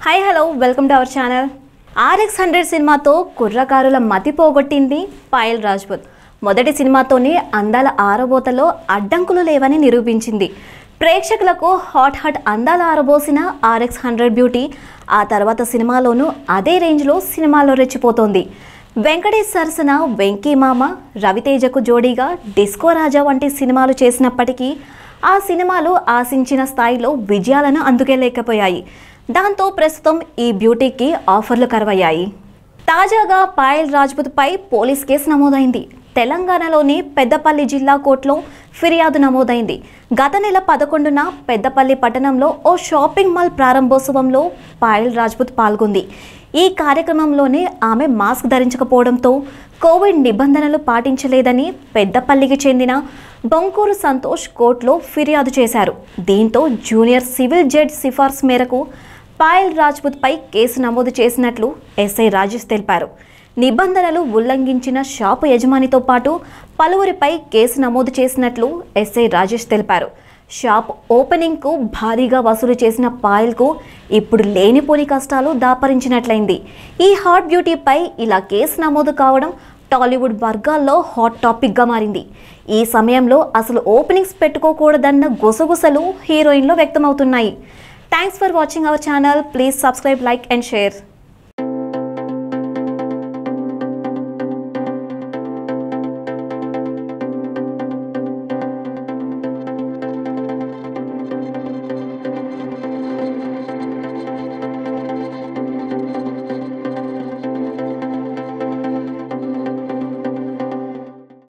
hi hello welcome to our channel RX hundred సినిమాతో కుర్రకారుల మతి పోగొట్టింది పాయల్ రాజ్పుత్ మొదటి సినిమాతోనే అందాల ఆరబోతలో అడ్డంకులు లేవని నిరూపించింది ప్రేక్షకులకు హాట్ హాట్ అందాల ఆరబోసిన ఆర్ఎక్స్ హండ్రెడ్ బ్యూటీ ఆ తర్వాత సినిమాలోనూ అదే రేంజ్లో సినిమాలో రెచ్చిపోతోంది వెంకటేష్ సరసన వెంకీ మామ రవితేజకు జోడీగా డిస్కో రాజా వంటి సినిమాలు చేసినప్పటికీ ఆ సినిమాలు ఆశించిన స్థాయిలో విజయాలను అందుకెళ్ళలేకపోయాయి దాంతో ప్రస్తుతం ఈ బ్యూటీకి ఆఫర్లు కరువయ్యాయి తాజాగా పాయల్ రాజ్పుత్ పై పోలీస్ కేసు నమోదైంది తెలంగాణలోని పెద్దపల్లి జిల్లా కోర్టులో ఫిర్యాదు నమోదైంది గత నెల పదకొండున పెద్దపల్లి పట్టణంలో ఓ షాపింగ్ మాల్ ప్రారంభోత్సవంలో పాయల్ రాజ్పుత్ పాల్గొంది ఈ కార్యక్రమంలోనే ఆమె మాస్క్ ధరించకపోవడంతో కోవిడ్ నిబంధనలు పాటించలేదని పెద్దపల్లికి చెందిన బొంకూరు సంతోష్ కోర్టులో ఫిర్యాదు చేశారు దీంతో జూనియర్ సివిల్ జడ్జ్ సిఫార్సు మేరకు పాయల్ రాజ్పుత్పై కేసు నమోదు చేసినట్లు ఎస్ఐ రాజేష్ తెలిపారు నిబంధనలు ఉల్లంఘించిన షాపు యజమానితో పాటు పలువురిపై కేసు నమోదు చేసినట్లు ఎస్ఐ రాజేష్ తెలిపారు షాప్ ఓపెనింగ్కు భారీగా వసూలు చేసిన పాయల్కు ఇప్పుడు లేనిపోని కష్టాలు దాపరించినట్లయింది ఈ హాట్ బ్యూటీపై ఇలా కేసు నమోదు కావడం టాలీవుడ్ వర్గాల్లో హాట్ టాపిక్గా మారింది ఈ సమయంలో అసలు ఓపెనింగ్స్ పెట్టుకోకూడదన్న గుసగుసలు హీరోయిన్లో వ్యక్తమవుతున్నాయి thanks for watching our channel please subscribe like and share